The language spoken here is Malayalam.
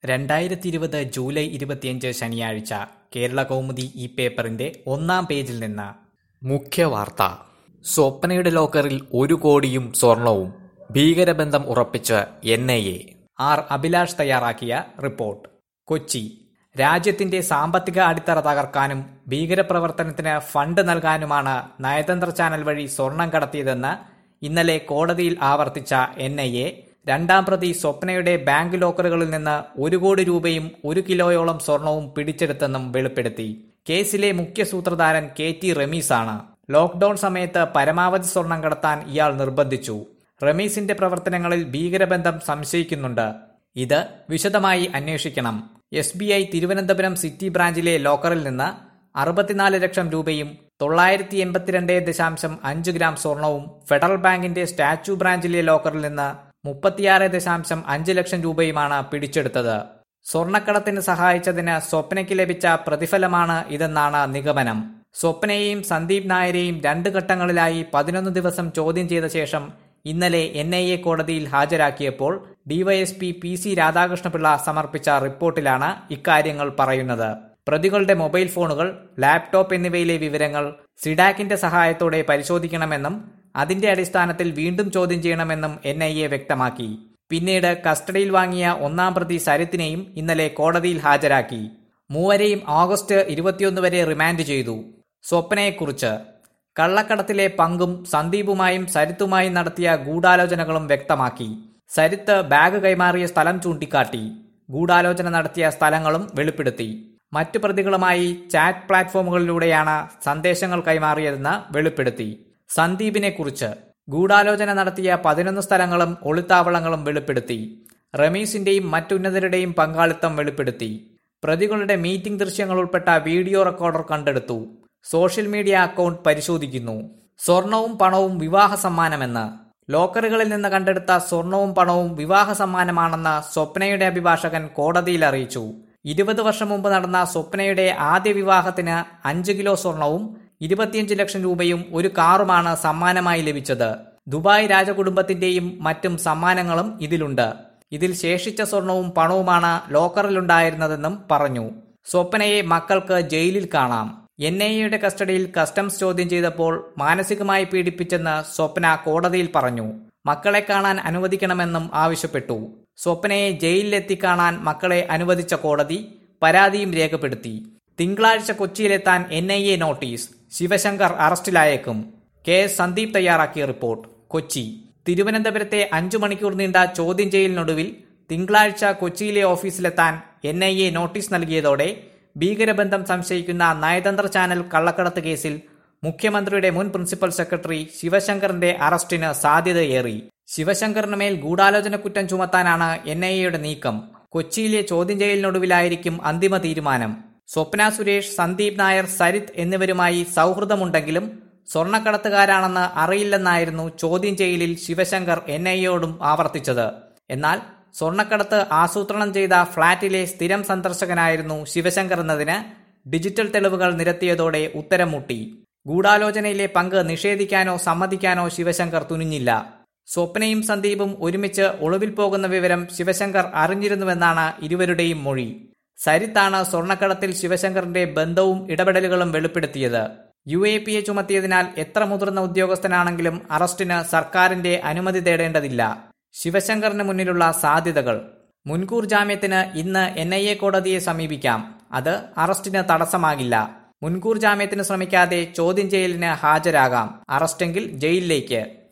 രണ്ടായിരത്തി ഇരുപത് ജൂലൈ ഇരുപത്തിയഞ്ച് ശനിയാഴ്ച കേരള കൗമുദി ഈ പേപ്പറിന്റെ ഒന്നാം പേജിൽ നിന്ന് മുഖ്യവാർത്ത സ്വപ്നയുടെ ലോക്കറിൽ ഒരു കോടിയും സ്വർണവും ഭീകരബന്ധം ഉറപ്പിച്ച് N I A R Abhilash തയ്യാറാക്കിയ റിപ്പോർട്ട് കൊച്ചി രാജ്യത്തിന്റെ സാമ്പത്തിക അടിത്തറ തകർക്കാനും ഭീകരപ്രവർത്തനത്തിന് ഫണ്ട് നൽകാനുമാണ് നയതന്ത്ര ചാനൽ വഴി സ്വർണം കടത്തിയതെന്ന് ഇന്നലെ കോടതിയിൽ ആവർത്തിച്ച എൻ ഐ എ രണ്ടാം പ്രതി സ്വപ്നയുടെ ബാങ്ക് ലോക്കറുകളിൽ നിന്ന് ഒരു കോടി രൂപയും ഒരു കിലോയോളം സ്വർണവും പിടിച്ചെടുത്തെന്നും വെളിപ്പെടുത്തി കേസിലെ മുഖ്യ സൂത്രധാരൻ കെ ടി റമീസാണ് ലോക്ഡൌൺ സമയത്ത് പരമാവധി സ്വർണം കടത്താൻ ഇയാൾ നിർബന്ധിച്ചു റമീസിന്റെ പ്രവർത്തനങ്ങളിൽ ഭീകരബന്ധം സംശയിക്കുന്നുണ്ട് ഇത് വിശദമായി അന്വേഷിക്കണം S B I Thiruvananthapuram city ബ്രാഞ്ചിലെ ലോക്കറിൽ നിന്ന് അറുപത്തിനാല് ലക്ഷം രൂപയും തൊള്ളായിരത്തി എൺപത്തിരണ്ട് ദശാംശം അഞ്ച് ഗ്രാം സ്വർണവും ഫെഡറൽ ബാങ്കിന്റെ സ്റ്റാച്യു ബ്രാഞ്ചിലെ ലോക്കറിൽ നിന്ന് മുപ്പത്തിയാറ് ദശാംശം അഞ്ച് ലക്ഷം രൂപയുമാണ് പിടിച്ചെടുത്തത് സ്വർണ്ണക്കടത്തിന് സഹായിച്ചതിന് സ്വപ്നയ്ക്ക് ലഭിച്ച പ്രതിഫലമാണ് ഇതെന്നാണ് നിഗമനം സ്വപ്നയെയും സന്ദീപ് നായരെയും രണ്ട് ഘട്ടങ്ങളിലായി പതിനൊന്ന് ദിവസം ചോദ്യം ചെയ്ത ശേഷം ഇന്നലെ എൻ ഐ എ കോടതിയിൽ ഹാജരാക്കിയപ്പോൾ ഡിവൈഎസ്പി പി സി രാധാകൃഷ്ണപിള്ള സമർപ്പിച്ച റിപ്പോർട്ടിലാണ് ഇക്കാര്യങ്ങൾ പറയുന്നത് പ്രതികളുടെ മൊബൈൽ ഫോണുകൾ ലാപ്ടോപ്പ് എന്നിവയിലെ വിവരങ്ങൾ സിഡാക്കിന്റെ സഹായത്തോടെ പരിശോധിക്കണമെന്നും അതിന്റെ അടിസ്ഥാനത്തിൽ വീണ്ടും ചോദ്യം ചെയ്യണമെന്നും എൻ ഐ എ വ്യക്തമാക്കി പിന്നീട് കസ്റ്റഡിയിൽ വാങ്ങിയ ഒന്നാം പ്രതി സരിത്തിനെയും ഇന്നലെ കോടതിയിൽ ഹാജരാക്കി മൂവരെയും ഓഗസ്റ്റ് ഇരുപത്തിയൊന്ന് വരെ റിമാൻഡ് ചെയ്തു സ്വപ്നയെക്കുറിച്ച് കള്ളക്കടത്തിലെ പങ്കും സന്ദീപുമായും സരിത്തുമായും നടത്തിയ ഗൂഢാലോചനകളും വ്യക്തമാക്കി സരിത്ത് ബാഗ് കൈമാറിയ സ്ഥലം ചൂണ്ടിക്കാട്ടി ഗൂഢാലോചന നടത്തിയ സ്ഥലങ്ങളും വെളിപ്പെടുത്തി മറ്റു പ്രതികളുമായി ചാറ്റ് പ്ലാറ്റ്ഫോമുകളിലൂടെയാണ് സന്ദേശങ്ങൾ കൈമാറിയതെന്ന് വെളിപ്പെടുത്തി സന്ദീപിനെ കുറിച്ച് ഗൂഢാലോചന നടത്തിയ പതിനൊന്ന് സ്ഥലങ്ങളും ഒളിത്താവളങ്ങളും വെളിപ്പെടുത്തി റമീസിന്റെയും മറ്റുന്നതരുടെയും പങ്കാളിത്തം വെളിപ്പെടുത്തി പ്രതികളുടെ മീറ്റിംഗ് ദൃശ്യങ്ങൾ ഉൾപ്പെട്ട വീഡിയോ റെക്കോർഡർ കണ്ടെടുത്തു സോഷ്യൽ മീഡിയ അക്കൗണ്ട് പരിശോധിക്കുന്നു സ്വർണവും പണവും വിവാഹ സമ്മാനമെന്ന് ലോക്കറുകളിൽ നിന്ന് കണ്ടെടുത്ത സ്വർണവും പണവും വിവാഹ സമ്മാനമാണെന്ന് സ്വപ്നയുടെ അഭിഭാഷകൻ കോടതിയിൽ അറിയിച്ചു ഇരുപത് വർഷം മുമ്പ് നടന്ന സ്വപ്നയുടെ ആദ്യ വിവാഹത്തിന് അഞ്ച് കിലോ സ്വർണവും ഇരുപത്തിയഞ്ച് ലക്ഷം രൂപയും ഒരു കാറുമാണ് സമ്മാനമായി ലഭിച്ചത് ദുബായ് രാജകുടുംബത്തിന്റെയും മറ്റും സമ്മാനങ്ങളും ഇതിലുണ്ട് ഇതിൽ ശേഷിച്ച സ്വർണവും പണവുമാണ് ലോക്കറിലുണ്ടായിരുന്നതെന്നും പറഞ്ഞു സ്വപ്നയെ മക്കൾക്ക് ജയിലിൽ കാണാം എൻ ഐ എയുടെ കസ്റ്റഡിയിൽ കസ്റ്റംസ് ചോദ്യം ചെയ്തപ്പോൾ മാനസികമായി പീഡിപ്പിച്ചെന്ന് സ്വപ്ന കോടതിയിൽ പറഞ്ഞു മക്കളെ കാണാൻ അനുവദിക്കണമെന്നും ആവശ്യപ്പെട്ടു സ്വപ്നയെ ജയിലിലെത്തി കാണാൻ മക്കളെ അനുവദിച്ച കോടതി പരാതിയും രേഖപ്പെടുത്തി തിങ്കളാഴ്ച കൊച്ചിയിലെത്താൻ N I A notice Sivasankar അറസ്റ്റിലായേക്കും കെ എസ് സന്ദീപ് തയ്യാറാക്കിയ റിപ്പോർട്ട് കൊച്ചി തിരുവനന്തപുരത്തെ അഞ്ചു മണിക്കൂർ നീണ്ട ചോദ്യം ചെയ്യലിനൊടുവിൽ തിങ്കളാഴ്ച കൊച്ചിയിലെ ഓഫീസിലെത്താൻ എൻ ഐ എ നോട്ടീസ് നൽകിയതോടെ ഭീകരബന്ധം സംശയിക്കുന്ന നയതന്ത്ര ചാനൽ കള്ളക്കടത്ത് കേസിൽ മുഖ്യമന്ത്രിയുടെ മുൻ പ്രിൻസിപ്പൽ സെക്രട്ടറി ശിവശങ്കറിന്റെ അറസ്റ്റിന് സാധ്യതയേറി ശിവശങ്കറിന് മേൽ ഗൂഢാലോചന കുറ്റം ചുമത്താനാണ് എൻ ഐ എയുടെ നീക്കം കൊച്ചിയിലെ ചോദ്യം ചെയ്യലിനൊടുവിലായിരിക്കും അന്തിമ തീരുമാനം സ്വപ്ന സുരേഷ് സന്ദീപ് നായർ സരിത് എന്നിവരുമായി സൗഹൃദമുണ്ടെങ്കിലും സ്വർണ്ണക്കടത്തുകാരാണെന്ന് അറിയില്ലെന്നായിരുന്നു ചോദ്യം ചെയ്യലിൽ ശിവശങ്കർ എൻ ഐയോടും ആവർത്തിച്ചത് എന്നാൽ സ്വർണ്ണക്കടത്ത് ആസൂത്രണം ചെയ്ത ഫ്ളാറ്റിലെ സ്ഥിരം സന്ദർശകനായിരുന്നു ശിവശങ്കർ എന്നതിന് ഡിജിറ്റൽ തെളിവുകൾ നിരത്തിയതോടെ ഉത്തരം മുട്ടി ഗൂഢാലോചനയിലെ പങ്ക് നിഷേധിക്കാനോ സമ്മതിക്കാനോ ശിവശങ്കർ തുനിഞ്ഞില്ല സ്വപ്നയും സന്ദീപും ഒരുമിച്ച് ഒളിവിൽ പോകുന്ന വിവരം ശിവശങ്കർ അറിഞ്ഞിരുന്നുവെന്നാണ് ഇരുവരുടെയും മൊഴി സരിത്താണ് സ്വർണ്ണക്കടത്തിൽ ശിവശങ്കറിന്റെ ബന്ധവും ഇടപെടലുകളും വെളിപ്പെടുത്തിയത് യു എ പി എ ചുമത്തിയതിനാൽ എത്ര മുതിർന്ന ഉദ്യോഗസ്ഥനാണെങ്കിലും അറസ്റ്റിന് സർക്കാരിന്റെ അനുമതി തേടേണ്ടതില്ല ശിവശങ്കറിന് മുന്നിലുള്ള സാധ്യതകൾ മുൻകൂർ ജാമ്യത്തിന് ഇന്ന് എൻ ഐ എ കോടതിയെ സമീപിക്കാം അത് അറസ്റ്റിന് തടസ്സമാകില്ല മുൻകൂർ ജാമ്യത്തിന് ശ്രമിക്കാതെ ചോദ്യം ചെയ്യലിന് ഹാജരാകാം അറസ്റ്റെങ്കിൽ ജയിലിലേക്ക്